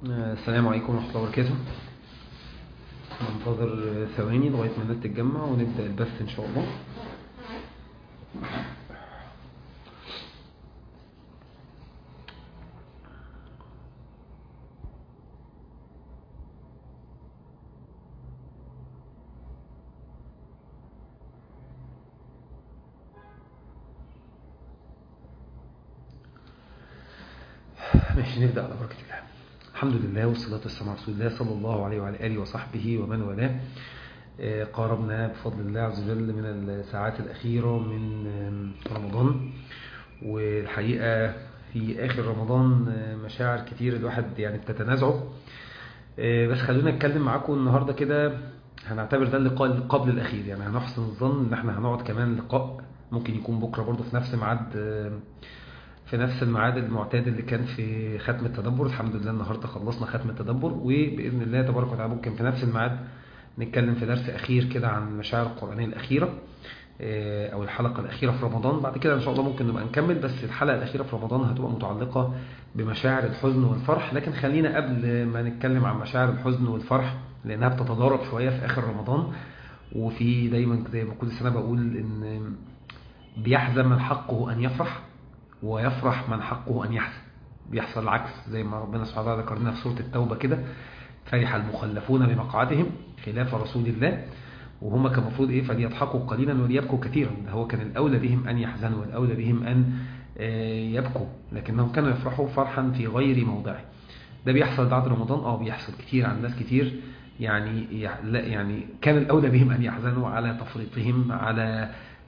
السلام عليكم ورحمة الله وبركاته ننتظر ثواني لغاية ما الناس تتجمع ونبدأ البث إن شاء الله ماشي نبدأ على بركة الله الحمد لله والصلاة والسلام على رسول الله صلى الله عليه وعلى آله وصحبه ومن والاه قاربنا بفضل الله عز وجل من الساعات الأخيرة من رمضان والحقيقة في آخر رمضان مشاعر كتير الواحد يعني بتتنازعه بس خلونا نتكلم معاكم النهاردة كده هنعتبر ده اللقاء قبل الأخير يعني هنحسن الظن إن احنا هنقعد كمان لقاء ممكن يكون بكرة برضه في نفس ميعاد في نفس الميعاد المعتاد اللي كان في ختم التدبر الحمد لله النهارده خلصنا ختم التدبر وباذن الله تبارك وتعالى ممكن في نفس الميعاد نتكلم في درس اخير كده عن المشاعر القرانيه الاخيره او الحلقه الاخيره في رمضان بعد كده ان شاء الله ممكن نبقى نكمل بس الحلقه الاخيره في رمضان هتبقى متعلقه بمشاعر الحزن والفرح لكن خلينا قبل ما نتكلم عن مشاعر الحزن والفرح لانها بتتضارب شويه في اخر رمضان وفي دايما زي ما كل سنه بقول ان بيحزن من حقه ان يفرح ويفرح من حقه أن يحزن بيحصل العكس زي ما ربنا سبحانه وتعالى ذكر لنا في سورة التوبة كده فرح المخلفون بمقعدهم خلاف رسول الله وهم كان المفروض ايه فليضحكوا قليلا وليبكوا كثيرا هو كان الاولى بهم ان يحزنوا والاولى بهم ان يبكوا لكنهم كانوا يفرحوا فرحا في غير موضعه ده بيحصل بعد رمضان اه بيحصل كتير عند ناس كتير يعني يعني كان الاولى بهم ان يحزنوا على تفريطهم على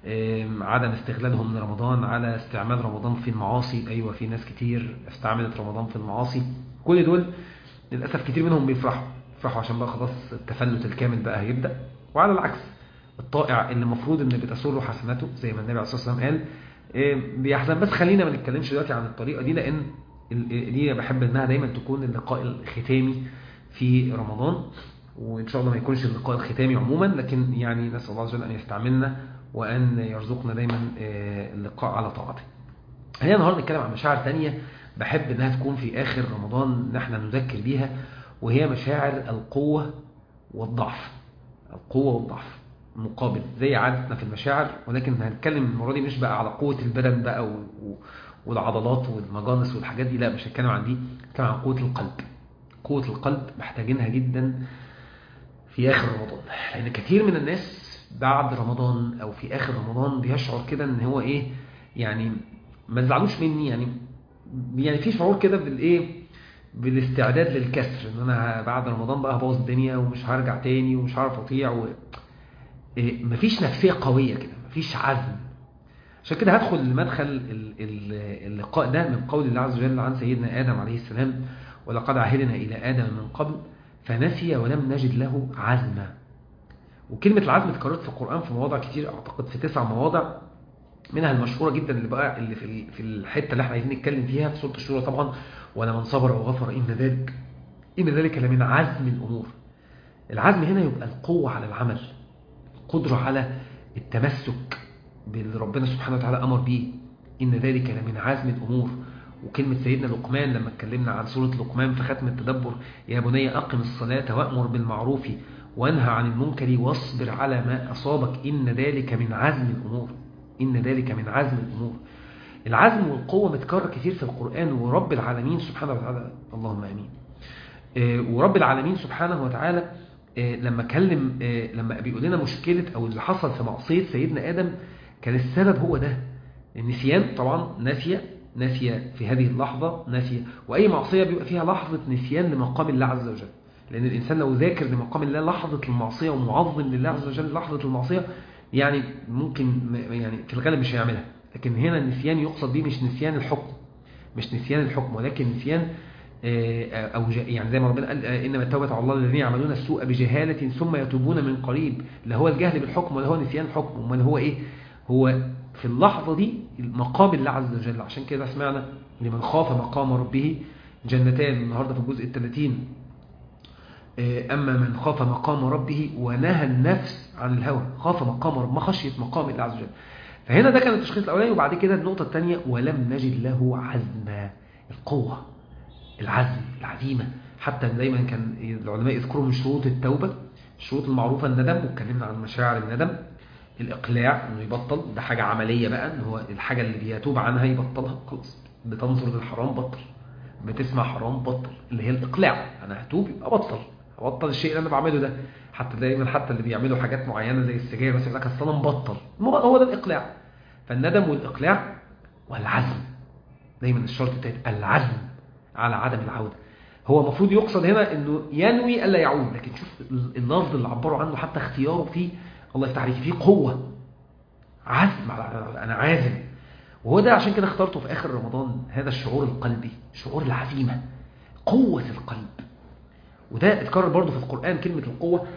عدم استغلالهم لرمضان على استعمال رمضان في المعاصي أيوة في ناس كتير استعملت رمضان في المعاصي كل دول للأسف كتير منهم بيفرحوا يفرحوا عشان بقى خلاص التفلت الكامل بقى هيبدأ وعلى العكس الطائع اللي المفروض ان بتسره حسناته زي ما النبي عليه الصلاة والسلام قال بيحزن بس خلينا ما نتكلمش دلوقتي عن الطريقة دي لأن دي بحب انها دايما تكون اللقاء الختامي في رمضان وإن شاء الله ما يكونش اللقاء الختامي عموما لكن يعني نسأل الله عز وجل أن يستعملنا وأن يرزقنا دايما اللقاء على طاعته هي النهاردة نتكلم عن مشاعر تانية بحب أنها تكون في آخر رمضان نحن نذكر بيها وهي مشاعر القوة والضعف القوة والضعف مقابل زي عادتنا في المشاعر ولكن هنتكلم المرة دي مش بقى على قوة البدن بقى والعضلات والمجانس والحاجات دي لا مش هنتكلم عن دي هنتكلم عن قوة القلب قوة القلب محتاجينها جدا في آخر رمضان لأن كثير من الناس بعد رمضان او في اخر رمضان بيشعر كده ان هو ايه يعني ما تزعلوش مني يعني يعني في شعور كده بالايه بالاستعداد للكسر ان انا بعد رمضان بقى هبوظ الدنيا ومش هرجع تاني ومش هعرف اطيع و... إيه مفيش نفسيه قويه كده مفيش عزم عشان كده هدخل لمدخل اللقاء ده من قول الله عز وجل عن سيدنا ادم عليه السلام ولقد عهدنا الى ادم من قبل فنسي ولم نجد له عزما وكلمة العزم اتكررت في القرآن في مواضع كتير أعتقد في تسع مواضع منها المشهورة جدا اللي بقى اللي في في الحتة اللي احنا عايزين نتكلم فيها في سورة الشورى طبعا ولمن صبر وغفر إن ذلك إن ذلك لمن عزم الأمور العزم هنا يبقى القوة على العمل القدرة على التمسك باللي ربنا سبحانه وتعالى أمر به إن ذلك لمن عزم الأمور وكلمة سيدنا لقمان لما اتكلمنا عن سورة لقمان في ختم التدبر يا بني أقم الصلاة وأمر بالمعروف وانهى عن المنكر واصبر على ما أصابك إن ذلك من عزم الأمور إن ذلك من عزم الأمور العزم والقوة متكرر كثير في القرآن ورب العالمين سبحانه وتعالى اللهم أمين ورب العالمين سبحانه وتعالى لما كلم لما بيقول لنا مشكلة أو اللي حصل في معصية سيدنا آدم كان السبب هو ده النسيان طبعا ناسية ناسية في هذه اللحظة ناسية وأي معصية بيبقى فيها لحظة نسيان لمقام الله عز وجل لأن الإنسان لو ذاكر لمقام الله لحظة المعصية ومعظم لله عز وجل لحظة المعصية يعني ممكن يعني في الغالب مش هيعملها لكن هنا النسيان يقصد به مش نسيان الحكم مش نسيان الحكم ولكن نسيان أو يعني زي ما ربنا قال إنما التوبة على الله الذين يعملون السوء بجهالة ثم يتوبون من قريب لا هو الجهل بالحكم ولا هو نسيان الحكم امال هو إيه هو في اللحظة دي مقام الله عز وجل عشان كده سمعنا لمن خاف مقام ربه جنتان النهاردة في الجزء الثلاثين أما من خاف مقام ربه ونهى النفس عن الهوى خاف مقام رب ما خشية مقام الله عز وجل فهنا ده كان التشخيص الأولاني وبعد كده النقطة الثانية ولم نجد له عزما القوة العزم العزيمة حتى دايما كان العلماء يذكروا من شروط التوبة الشروط المعروفة الندم واتكلمنا عن مشاعر الندم الإقلاع إنه يبطل ده حاجة عملية بقى إن هو الحاجة اللي بيتوب عنها يبطلها خلاص بتنظر للحرام بطل بتسمع حرام بطل اللي هي الإقلاع أنا هتوب يبقى بطل أبطل الشيء اللي أنا بعمله ده حتى دايما حتى اللي بيعملوا حاجات معينة زي السجاير مثلا يقول لك أصل أنا مبطل هو ده الإقلاع فالندم والإقلاع والعزم دايما الشرط التالت العزم على عدم العودة هو المفروض يقصد هنا انه ينوي الا يعود لكن شوف اللفظ اللي عبروا عنه حتى اختياره فيه الله يفتح عليك فيه قوة عزم على انا عازم وهو ده عشان كده اخترته في اخر رمضان هذا الشعور القلبي شعور العزيمة قوة القلب وده اتكرر برضه في القرآن كلمة القوة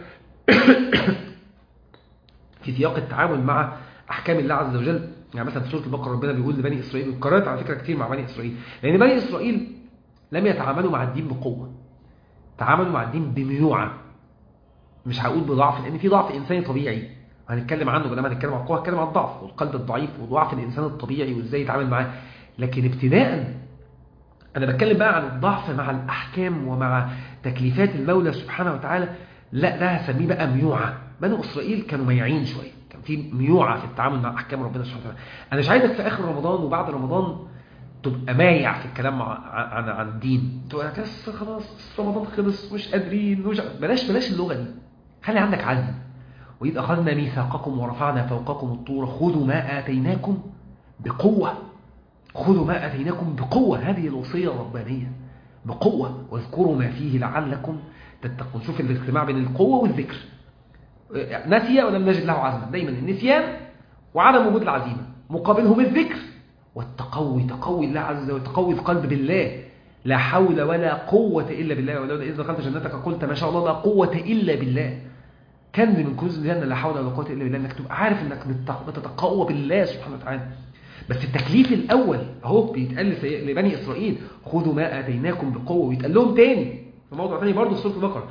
في سياق التعامل مع احكام الله عز وجل يعني مثلا في سوره البقره ربنا بيقول لبني اسرائيل واتكررت على فكره كتير مع بني اسرائيل لان بني اسرائيل لم يتعاملوا مع الدين بقوه تعاملوا مع الدين بميوعه مش هقول بضعف لان في ضعف انساني طبيعي هنتكلم عنه لما هنتكلم عن القوه هنتكلم عن الضعف والقلب الضعيف وضعف الانسان الطبيعي وازاي يتعامل معاه لكن ابتداء انا بتكلم بقى عن الضعف مع الاحكام ومع تكليفات المولى سبحانه وتعالى لا ده هسميه بقى ميوعه بنو اسرائيل كانوا ميعين شويه كان في ميوعة في التعامل مع أحكام ربنا سبحانه وتعالى أنا مش عايزك في آخر رمضان وبعد رمضان تبقى مايع في الكلام مع عن عن الدين تبقى بس خلاص رمضان خلص مش قادرين مش بلاش بلاش اللغة دي خلي عندك عزم وإذ أخذنا ميثاقكم ورفعنا فوقكم الطور خذوا ما آتيناكم بقوة خذوا ما آتيناكم بقوة هذه الوصية الربانية بقوة واذكروا ما فيه لعلكم تتقون شوف الاجتماع بين القوة والذكر نسي ولم نجد له عزما دايما النسيان وعدم وجود العزيمة مقابلهم الذكر والتقوي تقوي الله عز وجل تقوي القلب بالله لا حول ولا قوة إلا بالله ولو إذا دخلت جنتك قلت ما شاء الله لا قوة إلا بالله كان من كنوز الجنة لا حول ولا قوة إلا بالله إنك تبقى عارف إنك بتتقوى بالله سبحانه وتعالى بس التكليف الأول أهو بيتقال لبني إسرائيل خذوا ما آتيناكم بقوة ويتقال لهم تاني في موضوع تاني برضه في سورة البقرة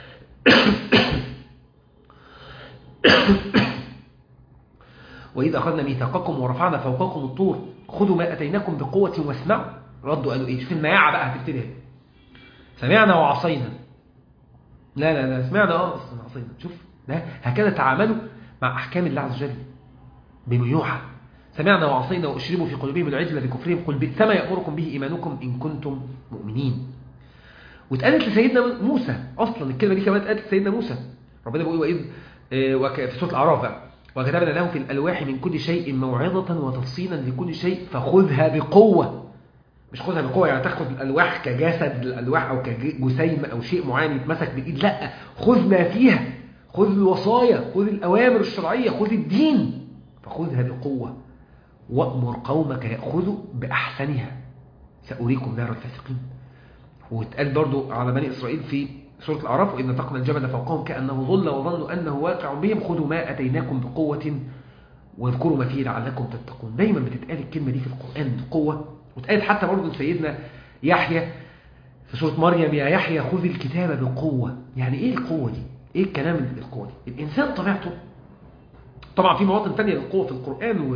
وإذا أخذنا ميثاقكم ورفعنا فوقكم الطور خذوا ما أتيناكم بقوة واسمعوا ردوا قالوا إيه شوف المياعة بقى هتبتدي سمعنا وعصينا لا لا لا سمعنا اه بس عصينا شوف ده هكذا تعاملوا مع أحكام الله عز وجل بميوعة سمعنا وعصينا وأشربوا في قلوبهم العجل بكفرهم قل بئس ما يأمركم به إيمانكم إن كنتم مؤمنين واتقالت لسيدنا موسى أصلا الكلمة دي كمان اتقالت لسيدنا موسى ربنا بيقول وإذ في سورة الأعراف وكتبنا له في الألواح من كل شيء موعظة وتفصيلا لكل شيء فخذها بقوة مش خذها بقوة يعني تاخد الألواح كجسد الألواح أو كجسيم أو شيء معين يتمسك بإيد لا خذ ما فيها خذ الوصايا خذ الأوامر الشرعية خذ الدين فخذها بقوة وأمر قومك يأخذوا بأحسنها سأريكم دار الفاسقين واتقال برضو على بني إسرائيل في سورة الأعراف وإن نطقنا الجبل فوقهم كأنه ظل وظنوا أنه واقع بهم خذوا ما أتيناكم بقوة واذكروا ما فيه لعلكم تتقون دايما بتتقال الكلمة دي في القرآن بقوة واتقالت حتى برضه سيدنا يحيى في سورة مريم يا يحيى خذ الكتاب بقوة يعني إيه القوة دي؟ إيه الكلام القوة دي؟ الإنسان طبيعته طبعا في مواطن تانية للقوة في القرآن و...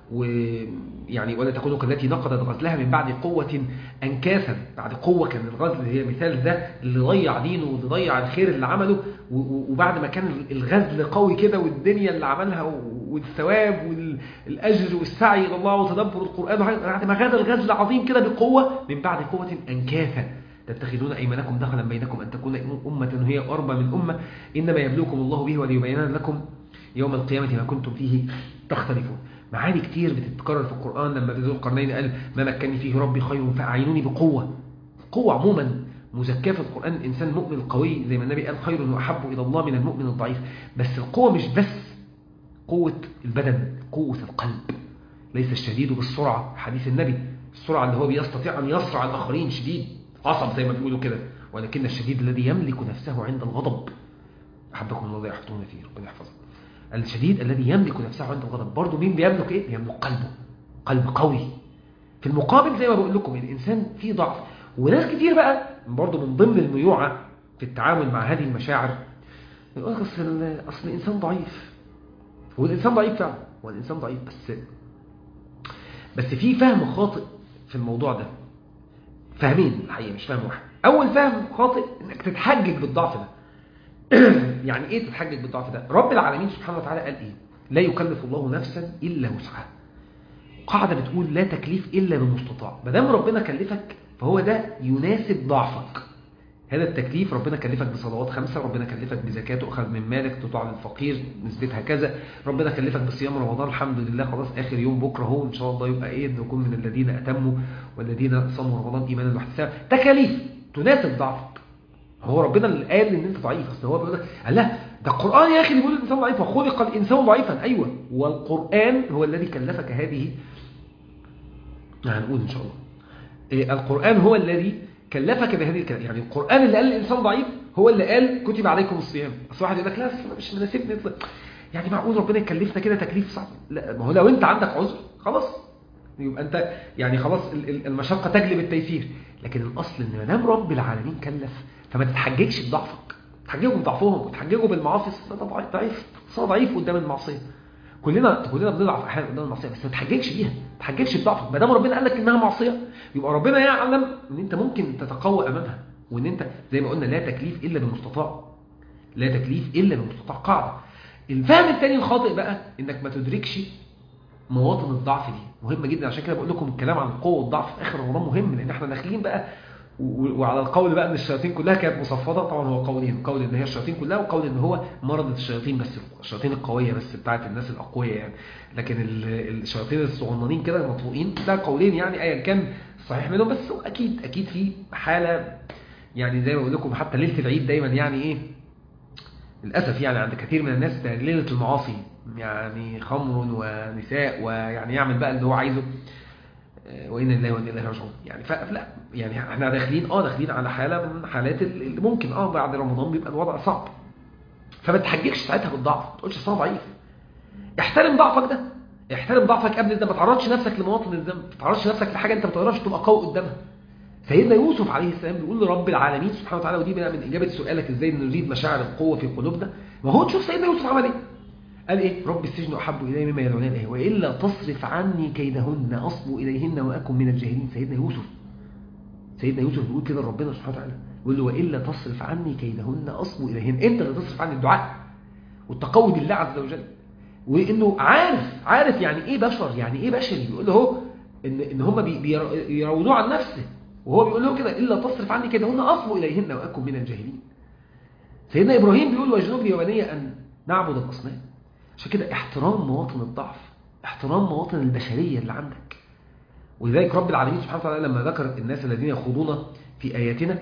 ويعني ولا تكونوا كالتي نقضت غزلها من بعد قوة أنكاسا بعد قوة كان الغزل هي مثال ده اللي ضيع دينه واللي ضيع الخير اللي عمله وبعد ما كان الغزل قوي كده والدنيا اللي عملها والثواب والأجر والسعي إلى الله وتدبر القرآن بعد ما غزل الغزل عظيم كده بقوة من بعد قوة أنكاسا تتخذون أيمانكم دخلا بينكم أن تكون أمة هي أربى من أمة إنما يبلوكم الله به وليبين لكم يوم القيامة ما كنتم فيه تختلفون معاني كتير بتتكرر في القرآن لما ذو القرنين قال ما مكنني فيه ربي خير فأعينوني بقوة قوة عموما مزكاة في القرآن الإنسان مؤمن قوي زي ما النبي قال خير وأحب إلى الله من المؤمن الضعيف بس القوة مش بس قوة البدن قوة القلب ليس الشديد بالسرعة حديث النبي السرعة اللي هو بيستطيع أن يسرع الآخرين شديد عصب زي ما بيقولوا كده ولكن الشديد الذي يملك نفسه عند الغضب أحبكم الله يحفظون فيه ربنا يحفظه الشديد الذي يملك نفسه عند الغضب برضه مين بيملك ايه بيملك قلبه قلب قوي في المقابل زي ما بقول لكم الانسان فيه ضعف وناس كتير بقى برضه من ضمن الميوعه في التعامل مع هذه المشاعر يقول لك اصل اصل الانسان ضعيف هو الانسان ضعيف فعلا هو الانسان ضعيف بس بس في فهم خاطئ في الموضوع ده فهمين الحقيقه مش فاهم واحد اول فهم خاطئ انك تتحجج بالضعف ده يعني ايه تتحجج بالضعف ده رب العالمين سبحانه وتعالى قال ايه لا يكلف الله نفسا الا وسعها قاعده بتقول لا تكليف الا بالمستطاع ما دام ربنا كلفك فهو ده يناسب ضعفك هذا التكليف ربنا كلفك بصلوات خمسة ربنا كلفك بزكاة تؤخذ من مالك تطلع للفقير نسبتها كذا ربنا كلفك بصيام رمضان الحمد لله خلاص آخر يوم بكرة هو إن شاء الله يبقى إيه نكون من الذين أتموا والذين صاموا رمضان إيمانا واحتسابا تكاليف تناسب ضعفك هو ربنا اللي قال ان انت ضعيف اصل هو بيقول لك قال لا ده القران يا اخي اللي بيقول الانسان ضعيف وخلق الانسان ضعيفا ايوه والقران هو الذي كلفك هذه هنقول ان شاء الله إيه القران هو الذي كلفك بهذه الكلام يعني القرآن اللي قال الإنسان ضعيف هو اللي قال كتب عليكم الصيام أصل واحد يقول لك لا أصل مش مناسبني اطلع يعني معقول ربنا يكلفنا كده تكليف صعب لا ما هو لو أنت عندك عذر خلاص يبقى أنت يعني خلاص المشقة تجلب التيسير لكن الأصل إن ما دام رب العالمين كلف فما تتحججش بضعفك تحججوا بضعفهم وتحججوا بالمعاصي ده ضعيف صار ضعيف قدام المعصية كلنا كلنا بنضعف احيانا قدام المعصيه بس ما تحججش بيها ما تحججش بضعفك ما دام ربنا قال لك انها معصيه يبقى ربنا يعلم ان انت ممكن تتقوى امامها وان انت زي ما قلنا لا تكليف الا بالمستطاع لا تكليف الا بالمستطاع قاعده الفهم الثاني الخاطئ بقى انك ما تدركش مواطن الضعف دي مهمه جدا عشان كده بقول لكم الكلام عن القوه والضعف في اخر رمضان مهم لان احنا داخلين بقى وعلى القول بقى ان الشياطين كلها كانت مصفده طبعا هو قولين قول ان هي الشياطين كلها وقول ان هو مرض الشياطين بس الشياطين القويه بس بتاعت الناس الاقوياء يعني لكن الشياطين الصغننين كده المطفوئين ده قولين يعني ايا كان صحيح منهم بس اكيد اكيد في حاله يعني زي ما بقول لكم حتى ليله العيد دايما يعني ايه للاسف يعني عند كثير من الناس ده ليله المعاصي يعني خمر ونساء ويعني يعمل بقى اللي هو عايزه وإن الله وإن الله راجعون يعني فلا يعني احنا داخلين اه داخلين على حالة من حالات اللي ممكن اه بعد رمضان بيبقى الوضع صعب فما تحججش ساعتها بالضعف ما تقولش انا ضعيف احترم ضعفك ده احترم ضعفك قبل ده ما تعرضش نفسك لمواطن الذنب ما تعرضش نفسك لحاجة انت ما تقدرش تبقى قوي قدامها سيدنا يوسف عليه السلام بيقول لرب العالمين سبحانه وتعالى ودي من اجابه سؤالك ازاي نريد مشاعر القوه في قلوبنا ما هو تشوف سيدنا يوسف عمل ايه قال ايه رب السجن احب الي مما يدعون اليه والا تصرف عني كيدهن اصب اليهن واكن من الجاهلين سيدنا يوسف سيدنا يوسف بيقول كده لربنا سبحانه وتعالى يقول له والا تصرف عني كيدهن اصب اليهن انت اللي تصرف عني الدعاء والتقوي بالله عز وجل وانه عارف عارف يعني ايه بشر يعني ايه بشري بيقول له هو ان ان هم بيراودوه عن نفسه وهو بيقول له كده الا تصرف عني كيدهن اصب اليهن واكن من الجاهلين سيدنا ابراهيم بيقول واجنبني وبني ان نعبد الاصنام عشان كده احترام مواطن الضعف احترام مواطن البشرية اللي عندك ولذلك رب العالمين سبحانه وتعالى لما ذكر الناس الذين يخوضون في آياتنا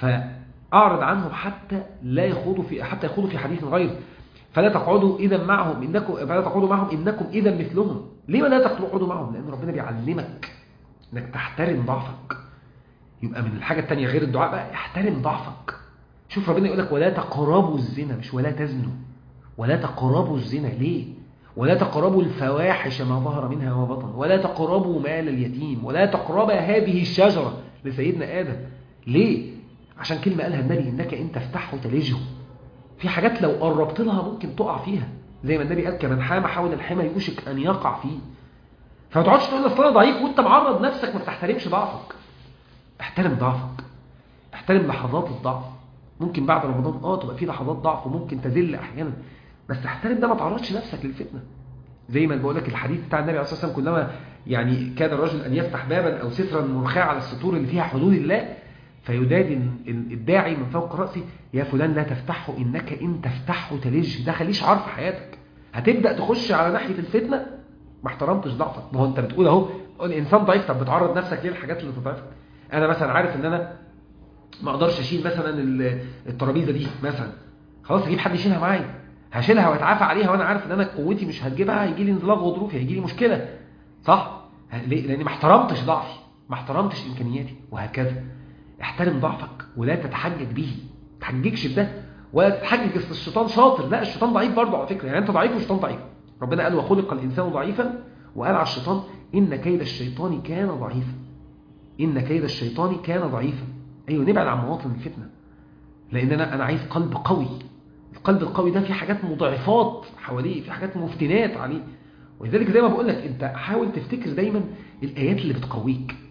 فأعرض عنهم حتى لا يخوضوا في حتى يخوضوا في حديث غيره فلا تقعدوا إذا معهم إنكم فلا تقعدوا معهم إنكم إذا مثلهم ليه لا تقعدوا معهم لأن ربنا بيعلمك إنك تحترم ضعفك يبقى من الحاجة الثانية غير الدعاء بقى احترم ضعفك شوف ربنا يقول لك ولا تقربوا الزنا مش ولا تزنوا ولا تقربوا الزنا ليه ولا تقربوا الفواحش ما ظهر منها وما بطن ولا تقربوا مال اليتيم ولا تقربا هذه الشجرة لسيدنا آدم ليه عشان كلمة قالها النبي إنك إن تفتحه تلجه في حاجات لو قربت لها ممكن تقع فيها زي ما النبي قال كمن حام حول الحمى يوشك أن يقع فيه فما تقعدش تقول اصل انا ضعيف وانت معرض نفسك ما بتحترمش ضعفك احترم ضعفك احترم لحظات الضعف ممكن بعد رمضان اه تبقى في لحظات ضعف وممكن تذل احيانا بس احترم ده ما تعرضش نفسك للفتنه زي ما بقول لك الحديث بتاع النبي عليه الصلاه والسلام كلما يعني كان الرجل ان يفتح بابا او سترا مرخاء على السطور اللي فيها حدود الله فيدادي الداعي من فوق راسه يا فلان لا تفتحه انك ان تفتحه تلج ده خليه شعار في حياتك هتبدا تخش على ناحيه الفتنه ما احترمتش ضعفك ما هو انت بتقول اهو الانسان ضعيف طب بتعرض نفسك ليه الحاجات اللي تضعفك انا مثلا عارف ان انا ما اقدرش اشيل مثلا الترابيزه دي مثلا خلاص اجيب حد يشيلها معايا هشيلها واتعافى عليها وانا عارف ان انا قوتي مش هتجيبها هيجي لي انزلاق غضروفي هيجي لي مشكله صح ليه لاني ما احترمتش ضعفي ما احترمتش امكانياتي وهكذا احترم ضعفك ولا تتحجج به ما تحججش بده ولا تتحجج اصل الشيطان شاطر لا الشيطان ضعيف برضه على فكره يعني انت ضعيف والشيطان ضعيف ربنا قال وخلق الانسان ضعيفا وقال على الشيطان ان كيد الشيطان كان ضعيفا ان كيد الشيطان كان ضعيفا ايوه نبعد عن مواطن الفتنه لان انا انا عايز قلب قوي القلب القوي ده في حاجات مضاعفات حواليه في حاجات مفتنات عليه ولذلك زي ما بقول لك انت حاول تفتكر دايما الايات اللي بتقويك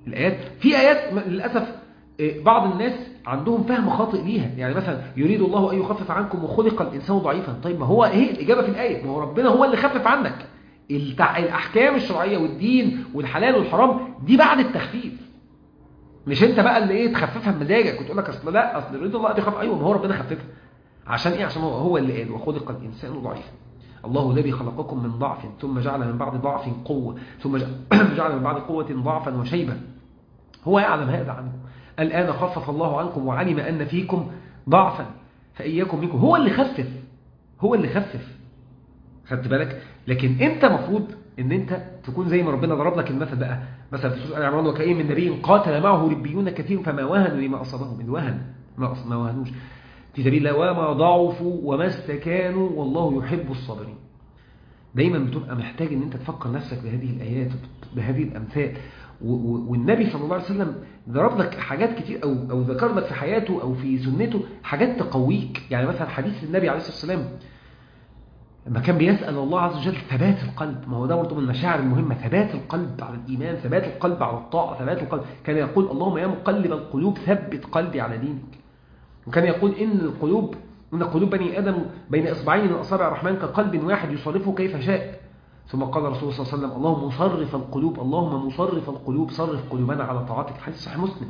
الآيات في آيات م- للأسف آه، بعض الناس عندهم فهم خاطئ ليها يعني مثلا يريد الله أن يخفف عنكم وخلق الإنسان ضعيفا طيب ما هو ايه الإجابة في الآية ما هو ربنا هو اللي خفف عنك التع... الأحكام الشرعية والدين والحلال والحرام دي بعد التخفيف مش انت بقى اللي ايه تخففها بمزاجك وتقول لك اصل لا اصل يريد الله ان يخفف ايوه ما هو ربنا خففها عشان ايه عشان هو هو اللي قال وخلق الانسان ضعيفا الله الذي خلقكم من ضعف ثم جعل من بعد ضعف قوه ثم جعل من بعد قوه ضعفا وشيبه هو يعلم هذا عنكم الآن خفف الله عنكم وعلم أن فيكم ضعفا فإياكم منكم هو اللي خفف هو اللي خفف خدت بالك لكن انت مفروض ان انت تكون زي ما ربنا ضرب لك المثل بقى مثلا في سوره ال عمران وكاين من نبي قاتل معه ربيون كثير فما وهنوا لما اصابهم من وهن ما أص- ما وهنوش في سبيل الله وما ضعفوا وما استكانوا والله يحب الصابرين دايما بتبقى محتاج ان انت تفكر نفسك بهذه الايات بهذه الامثال و- و- والنبي صلى الله عليه وسلم ضرب لك حاجات كتير او او ذكر لك في حياته او في سنته حاجات تقويك يعني مثلا حديث النبي عليه الصلاه والسلام لما كان بيسأل الله عز وجل ثبات القلب ما هو ده برضه من المشاعر المهمة ثبات القلب على الإيمان ثبات القلب على الطاعة ثبات القلب كان يقول اللهم يا مقلب القلوب ثبت قلبي على دينك وكان يقول إن القلوب إن قلوب بني آدم بين إصبعين من أصابع الرحمن كقلب واحد يصرفه كيف شاء ثم قال رسول الله صلى الله عليه وسلم اللهم مصرف القلوب اللهم مصرف القلوب صرف قلوبنا على طاعتك حديث صحيح مسلم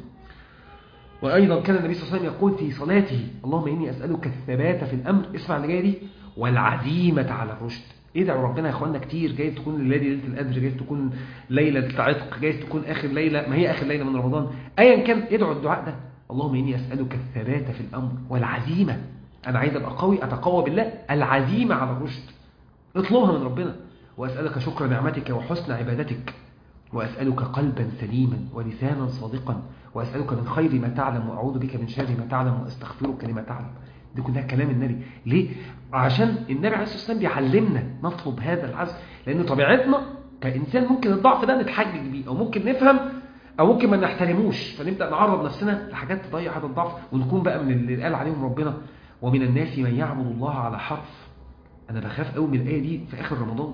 وأيضا كان النبي صلى الله عليه وسلم يقول في صلاته اللهم إني أسألك الثبات في الأمر اسمع اللي جاي دي والعزيمة على الرشد ادعوا ربنا يا اخوانا كتير جاي تكون الليله ليله القدر جاي تكون ليله عتق جاي تكون اخر ليله ما هي اخر ليله من رمضان ايا كان ادعوا الدعاء ده اللهم اني اسالك الثبات في الامر والعزيمه انا عايز ابقى قوي اتقوى بالله العزيمه على الرشد اطلبها من ربنا واسالك شكر نعمتك وحسن عبادتك وأسألك قلبا سليما ولسانا صادقا وأسألك من خير ما تعلم وأعوذ بك من شر ما تعلم وأستغفرك لما تعلم دي كلها كلام النبي ليه؟ عشان النبي عليه الصلاة والسلام بيعلمنا نطلب هذا العزم لأن طبيعتنا كإنسان ممكن الضعف ده نتحجج بيه أو ممكن نفهم أو ممكن ما نحترموش فنبدأ نعرض نفسنا لحاجات تضيع هذا الضعف ونكون بقى من اللي قال عليهم ربنا ومن الناس من يعبد الله على حرف أنا بخاف قوي من الآية دي في آخر رمضان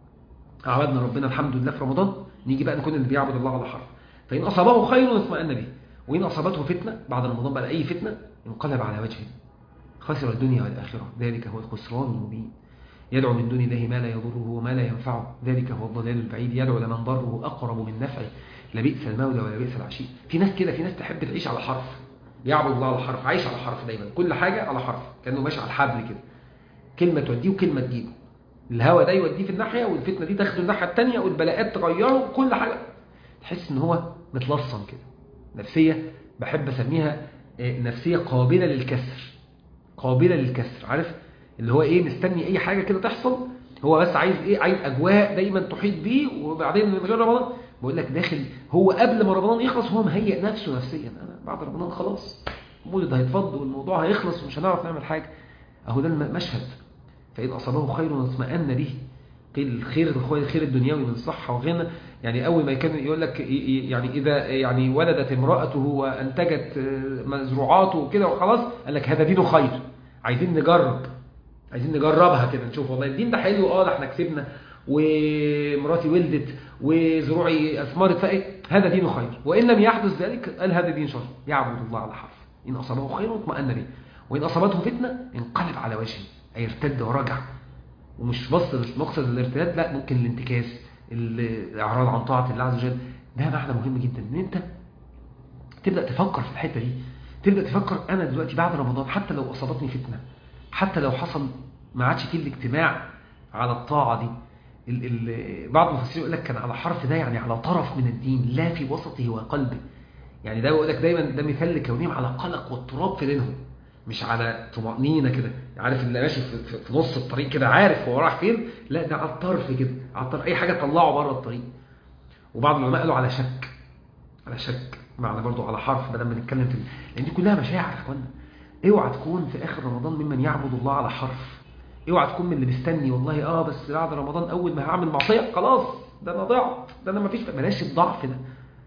عبدنا ربنا الحمد لله في رمضان نيجي بقى نكون اللي بيعبد الله على حرف فإن أصابه خير اطمأن به وإن أصابته فتنة بعد رمضان بقى أي فتنة انقلب على وجهه خسر الدنيا والآخرة ذلك هو الخسران المبين يدعو من دون الله ما لا يضره وما لا ينفعه ذلك هو الضلال البعيد يدعو لمن ضره أقرب من نفعه لبئس المولى ولبئس العشير في ناس كده في ناس تحب تعيش على حرف يعبد الله على حرف عايش على حرف دايما كل حاجة على حرف كأنه ماشي على الحبل كده كلمة توديه وكلمة تجيبه الهوا ده يوديه في الناحية والفتنة دي تاخده الناحية التانية والبلاءات تغيره كل حاجة تحس ان هو متلصم كده نفسية بحب اسميها آه، نفسية قابلة للكسر قابلة للكسر عارف اللي هو ايه مستني اي حاجة كده تحصل هو بس عايز ايه عايز اجواء دايما تحيط بيه وبعدين من غير رمضان بقول لك داخل هو قبل ما رمضان يخلص هو مهيئ نفسه نفسيا انا بعد رمضان خلاص المولد هيتفض والموضوع هيخلص ومش هنعرف نعمل حاجة اهو ده المشهد فإن أصابه خير اطمأن به قيل الخير الخير الدنيوي من صحة وغنى يعني أول ما كان يقول لك يعني إذا يعني ولدت امرأته وأنتجت مزروعاته وكده وخلاص قال لك هذا دينه خير عايزين نجرب عايزين نجربها كده نشوف والله الدين ده حلو اه ده احنا كسبنا ومراتي ولدت وزروعي اثمرت فايه هذا دين خير وان لم يحدث ذلك قال هذا دين شر يعبد الله على حرف ان اصابه خير اطمأن به وان اصابته فتنه انقلب على وجهه اي ارتد ورجع ومش بس مش مقصد الارتداد لا ممكن الانتكاس الاعراض عن طاعه الله عز وجل ده معنى مهم جدا ان انت تبدا تفكر في الحته دي تبدا تفكر انا دلوقتي بعد رمضان حتى لو اصابتني فتنه حتى لو حصل ما عادش فيه الاجتماع على الطاعه دي ال ال بعض المفسرين يقول لك كان على حرف ده يعني على طرف من الدين لا في وسطه وقلبه يعني ده بيقول لك دايما ده مثال لكونهم على قلق واضطراب في دينهم مش على طمأنينة كده عارف اللي ماشي في, في, في نص الطريق كده عارف هو رايح فين لا ده على الطرف كده على الطرف اي حاجه تطلعه بره الطريق وبعض العلماء قالوا على شك على شك معنى برضو على حرف بدل ما نتكلم في لان دي كلها مشاعر يا اخوانا اوعى تكون في اخر رمضان ممن يعبد الله على حرف اوعى تكون من اللي مستني والله اه بس بعد رمضان اول ما هعمل معصيه خلاص ده انا ضعت ده انا مفيش بلاش الضعف ده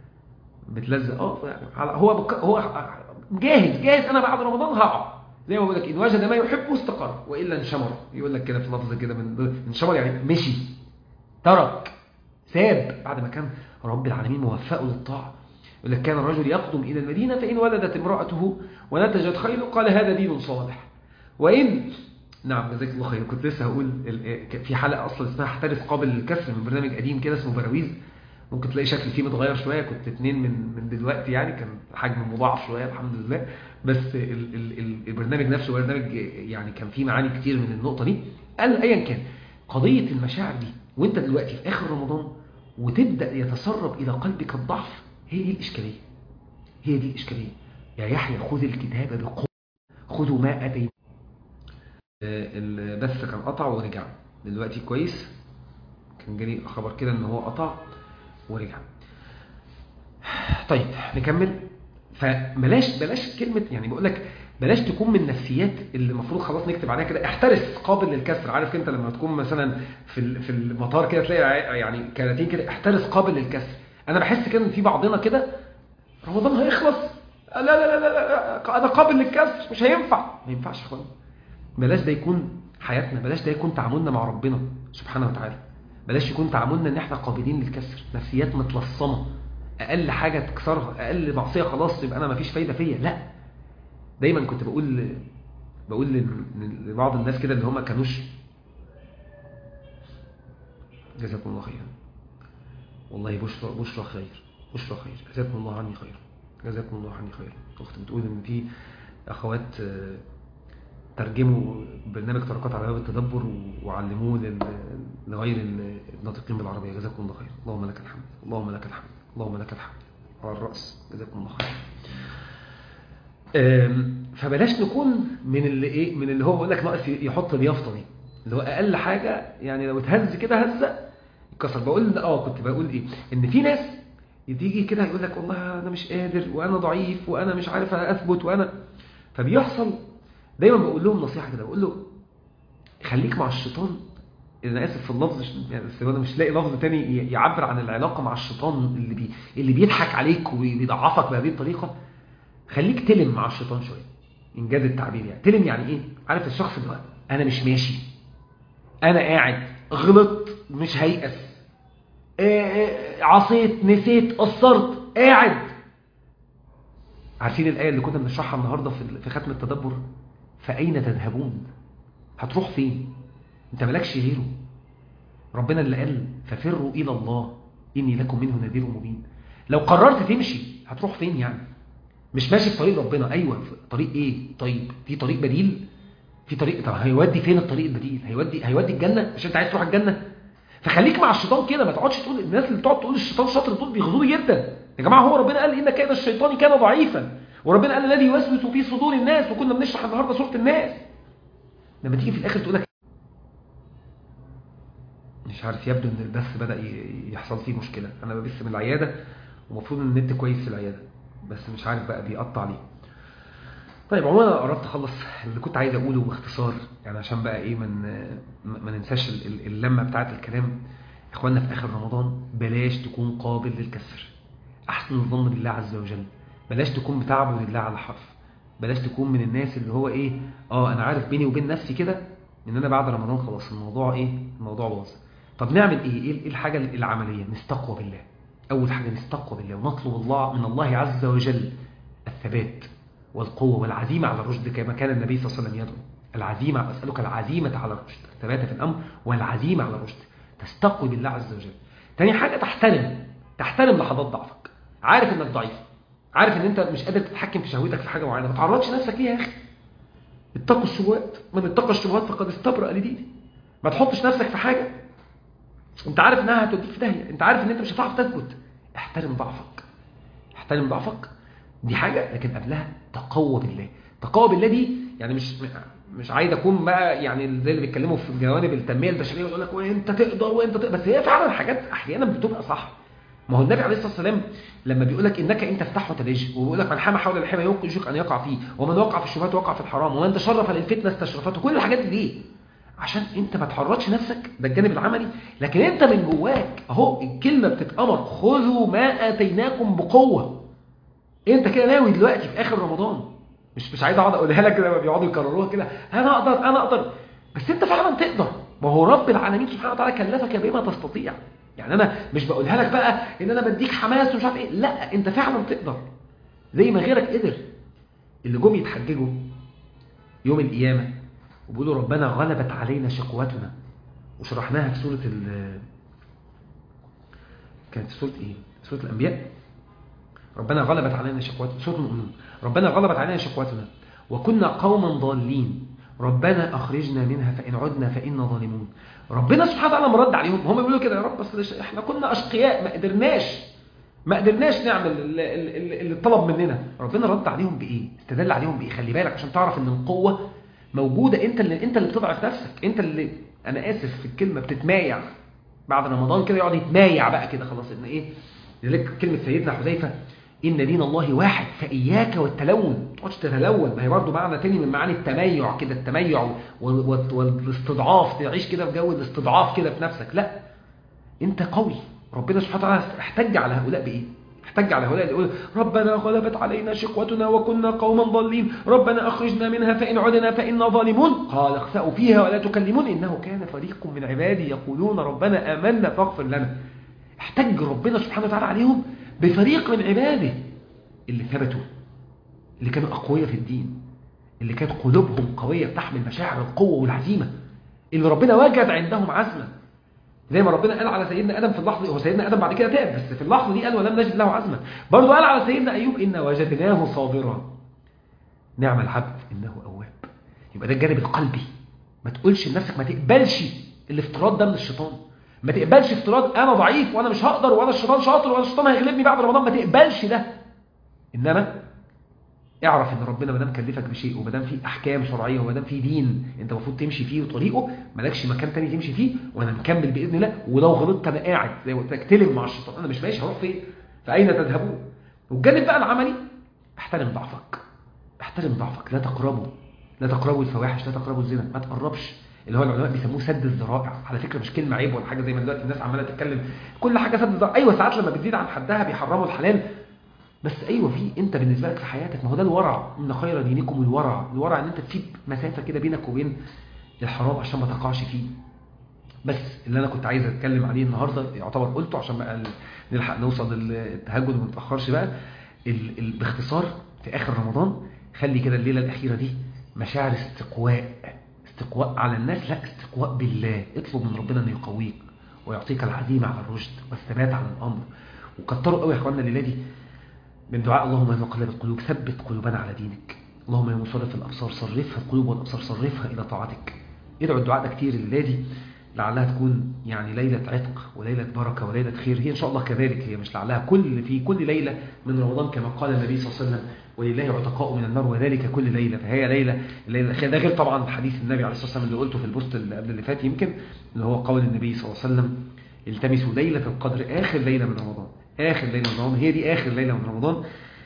بتلزق اه يعني هو بك... هو جاهز جاهز انا بعد رمضان هقع زي ما بقول لك ان وجد ما يحبه استقر والا انشمر يقول لك كده في لفظ كده من انشمر يعني مشي ترك ساب بعد ما كان رب العالمين موفقه للطاعه يقول لك كان الرجل يقدم إلى المدينة فإن ولدت امرأته ونتجت خيله قال هذا دين صالح وإن نعم جزاك الله خير كنت لسه هقول في حلقة أصلا اسمها احترس قابل للكسر من برنامج قديم كده اسمه براويز ممكن تلاقي شكل فيه متغير شوية كنت اتنين من من دلوقتي يعني كان حجم مضاعف شوية الحمد لله بس ال ال ال البرنامج نفسه برنامج يعني كان فيه معاني كتير من النقطة دي قال أيا كان قضية المشاعر دي وانت دلوقتي في آخر رمضان وتبدأ يتسرب إلى قلبك الضعف هي دي الإشكالية هي دي الإشكالية يا يحيى خذ الكتاب بقوة خذوا ما أتينا البث كان قطع ورجع دلوقتي كويس كان جالي خبر كده ان هو قطع ورجع طيب نكمل فبلاش بلاش كلمة يعني بقول لك بلاش تكون من النفسيات اللي المفروض خلاص نكتب عليها كده احترس قابل للكسر عارف انت لما تكون مثلا في في المطار كده تلاقي يعني كراتين كده احترس قابل للكسر انا بحس كده ان في بعضنا كده رمضان هيخلص لا لا لا لا انا قابل للكسر مش هينفع ما ينفعش يا اخوان بلاش ده يكون حياتنا بلاش ده يكون تعاملنا مع ربنا سبحانه وتعالى بلاش يكون تعاملنا ان احنا قابلين للكسر نفسيات متلصمه اقل حاجه تكسرها اقل معصيه خلاص يبقى انا مفيش فايده فيا لا دايما كنت بقول بقول لبعض الناس كده اللي هم كانوش جزاكم الله خيرا والله بشرى بشرى خير بشرى خير جزاكم الله عني خير جزاكم الله عني خير اخت بتقول ان في اخوات ترجموا برنامج طرقات على باب التدبر وعلموه لغير الناطقين بالعربية جزاكم الله خير اللهم لك الحمد اللهم لك الحمد اللهم لك الحمد على الرأس جزاكم الله خير فبلاش نكون من اللي ايه من اللي هو بيقول لك ناقص يحط اليافطه دي اللي هو اقل حاجه يعني لو اتهز كده هزه يتكسر بقول اه كنت بقول ايه ان في ناس تيجي كده يقول لك والله انا مش قادر وانا ضعيف وانا مش عارف اثبت وانا فبيحصل دايما بقول لهم نصيحه كده بقول له خليك مع الشيطان انا اسف في اللفظ يعني انا مش لاقي لفظ تاني يعبر عن العلاقه مع الشيطان اللي بي اللي بيضحك عليك وبيضعفك بهذه الطريقه خليك تلم مع الشيطان شويه انجاز التعبير يعني تلم يعني ايه عارف الشخص ده انا مش ماشي انا قاعد غلط مش هيأس عصيت نسيت قصرت قاعد عارفين الآية اللي كنا بنشرحها النهاردة في ختم التدبر فأين تذهبون هتروح فين انت مالكش غيره ربنا اللي قال ففروا إلى الله إني لكم منه نذير مبين لو قررت تمشي هتروح فين يعني مش ماشي في طريق ربنا أيوة في طريق إيه طيب في طريق بديل في طريق طب هيودي فين الطريق البديل هيودي هيودي الجنة مش انت عايز تروح الجنة فخليك مع الشيطان كده ما تقعدش تقول الناس اللي بتقعد تقول الشيطان شاطر دول بيغضوني جدا يا جماعه هو ربنا قال ان كيد الشيطان كان ضعيفا وربنا قال الذي يوسوس في صدور الناس وكنا بنشرح النهارده سوره الناس لما تيجي في الاخر تقول لك مش عارف يبدو ان البث بدا يحصل فيه مشكله انا ببث من العياده ومفروض ان النت كويس في العياده بس مش عارف بقى بيقطع ليه طيب عموما انا قربت اخلص اللي كنت عايز اقوله باختصار يعني عشان بقى ايه من ما ننساش اللمه بتاعه الكلام اخواننا في اخر رمضان بلاش تكون قابل للكسر احسن الظن بالله عز وجل بلاش تكون بتعبد الله على حرف بلاش تكون من الناس اللي هو ايه اه انا عارف بيني وبين نفسي كده ان انا بعد رمضان خلاص الموضوع ايه الموضوع باظ طب نعمل ايه ايه الحاجه العمليه نستقوى بالله اول حاجه نستقوى بالله ونطلب الله من الله عز وجل الثبات والقوة والعزيمة على الرشد كما كان النبي صلى الله عليه وسلم يدعو العزيمة أسألك العزيمة على الرشد الثبات في الأمر والعزيمة على الرشد تستقوي بالله عز وجل تاني حاجة تحترم تحترم لحظات ضعفك عارف انك ضعيف عارف ان انت مش قادر تتحكم في شهوتك في حاجة معينة ما تعرضش نفسك ليها يا اخي اتقوا الشبهات من اتقى الشبهات فقد استبرأ لدينه ما تحطش نفسك في حاجة انت عارف انها هتوديك في داهية انت عارف ان انت مش هتعرف تثبت احترم ضعفك احترم ضعفك دي حاجة لكن قبلها تقوى بالله تقوى بالله دي يعني مش مش عايز اكون بقى يعني زي اللي بيتكلموا في جوانب التنميه البشريه ويقول لك وانت تقدر وانت تقدر بس هي فعلا حاجات احيانا بتبقى صح ما هو النبي عليه الصلاه والسلام لما بيقول لك انك ان تفتح وتلج وبيقول لك من حام حول الحمى يوشك ان يقع فيه ومن وقع في الشبهات وقع في الحرام ومن تشرف للفتنه استشرفته كل الحاجات دي ليه عشان انت ما تحركش نفسك ده الجانب العملي لكن انت من جواك اهو الكلمه بتتامر خذوا ما اتيناكم بقوه انت كده ناوي دلوقتي في اخر رمضان مش مش عايز اقعد اقولها لك كده بيقعدوا يكرروها كده انا اقدر انا اقدر بس انت فعلا تقدر ما هو رب العالمين سبحانه وتعالى كلفك بما تستطيع يعني انا مش بقولها لك بقى ان انا بديك حماس ومش عارف ايه لا انت فعلا تقدر زي ما غيرك قدر اللي جم يتحججوا يوم القيامه وبيقولوا ربنا غلبت علينا شقوتنا وشرحناها في سوره ال كانت في سوره ايه سوره الانبياء ربنا غلبت علينا شقوتنا سوره المؤمنون ربنا غلبت علينا شقوتنا وكنا قوما ضالين ربنا اخرجنا منها فان عدنا فانا ظالمون ربنا سبحانه وتعالى مرد عليهم هم بيقولوا كده يا رب بس احنا كنا اشقياء ما قدرناش ما قدرناش نعمل اللي طلب مننا ربنا رد عليهم بايه استدل عليهم بايه خلي بالك عشان تعرف ان القوه موجوده انت اللي انت اللي بتضعف نفسك انت اللي انا اسف في الكلمه بتتمايع بعد رمضان كده يقعد يتمايع بقى كده خلاص ان ايه لذلك كلمه سيدنا حذيفه ان دين الله واحد فاياك والتلون ما تقعدش تتلون ما هي برضه معنى تاني من معاني التميع كده التميع والاستضعاف تعيش كده في جو الاستضعاف كده في نفسك لا انت قوي ربنا سبحانه وتعالى احتج على هؤلاء بايه احتج على هؤلاء اللي يقول ربنا غلبت علينا شقوتنا وكنا قوما ضالين ربنا اخرجنا منها فان عدنا فانا ظالمون قال اخسأوا فيها ولا تكلمون انه كان فريق من عبادي يقولون ربنا امنا فاغفر لنا احتج ربنا سبحانه وتعالى عليهم بفريق من عباده اللي ثبتوا اللي كانوا أقوياء في الدين اللي كانت قلوبهم قوية بتحمل مشاعر القوة والعزيمة اللي ربنا وجد عندهم عزمة زي ما ربنا قال على سيدنا آدم في اللحظة دي هو سيدنا آدم بعد كده تعب بس في اللحظة دي قال ولم نجد له عزمة برضه قال على سيدنا أيوب إن وجدناه صابرا نعم العبد إنه أواب يبقى ده الجانب القلبي ما تقولش لنفسك ما تقبلش الافتراض ده من الشيطان ما تقبلش افتراض انا ضعيف وانا مش هقدر وانا الشيطان شاطر وانا الشيطان هيغلبني بعد رمضان ما تقبلش ده انما اعرف ان ربنا ما دام كلفك بشيء وما دام في احكام شرعيه وما دام في دين انت المفروض تمشي فيه وطريقه مالكش مكان تاني تمشي فيه وانا مكمل باذن الله ولو غلطت انا قاعد زي ما قلت لك تلم مع الشيطان انا مش ماشي هروح فين فاين تذهبون والجانب بقى العملي احترم ضعفك احترم ضعفك لا تقربوا لا تقربوا الفواحش لا تقربوا الزنا ما تقربش اللي هو العلماء بيسموه سد الذرائع على فكره مش كلمه عيب ولا حاجه زي ما دلوقتي الناس عماله تتكلم كل حاجه سد الذرائع ايوه ساعات لما بتزيد عن حدها بيحرموا الحلال بس ايوه في انت بالنسبه لك في حياتك ما هو ده الورع ان خير دينكم الورع الورع ان انت تسيب مسافه كده بينك وبين الحرام عشان ما تقعش فيه بس اللي انا كنت عايز اتكلم عليه النهارده يعتبر قلته عشان بقى نلحق نوصل للتهجد وما نتاخرش بقى ال ال باختصار في اخر رمضان خلي كده الليله الاخيره دي مشاعر استقواء استقواء على الناس لا استقواء بالله اطلب من ربنا انه يقويك ويعطيك العزيمه على الرشد والثبات على الامر وكتروا قوي يا اخواننا الليله دي من دعاء اللهم يا مقلب القلوب ثبت قلوبنا على دينك اللهم يا مصرف الابصار صرفها القلوب والابصار صرفها الى طاعتك ادعوا الدعاء ده كتير الليله دي لعلها تكون يعني ليلة عتق وليلة بركة وليلة خير هي إن شاء الله كذلك هي مش لعلها كل في كل ليلة من رمضان كما قال النبي صلى الله عليه وسلم ولله عتقاء من النار وذلك كل ليلة فهي ليلة الليلة الأخيرة ده غير طبعا حديث النبي عليه الصلاة والسلام اللي قلته في البوست اللي قبل اللي فات يمكن اللي هو قول النبي صلى الله عليه وسلم التمسوا ليلة القدر آخر ليلة من رمضان آخر ليلة من رمضان هي دي آخر ليلة من رمضان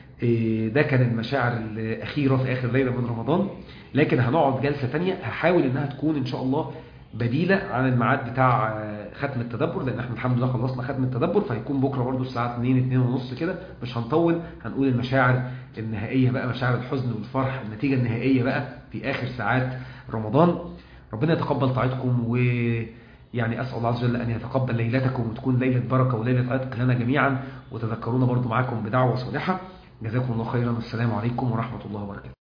ده كان المشاعر الأخيرة في آخر ليلة من رمضان لكن هنقعد جلسة تانية هحاول إنها تكون إن شاء الله بديلة عن الميعاد بتاع ختم التدبر لأن احنا الحمد لله خلصنا ختم التدبر فهيكون بكرة برضو الساعة 2 2 ونص كده مش هنطول هنقول المشاعر النهائية بقى مشاعر الحزن والفرح النتيجة النهائية بقى في آخر ساعات رمضان ربنا يتقبل طاعتكم و يعني أسأل الله عز وجل أن يتقبل ليلتكم وتكون ليلة بركة وليلة عتق لنا جميعا وتذكرونا برضو معاكم بدعوة صالحة جزاكم الله خيرا والسلام عليكم ورحمة الله وبركاته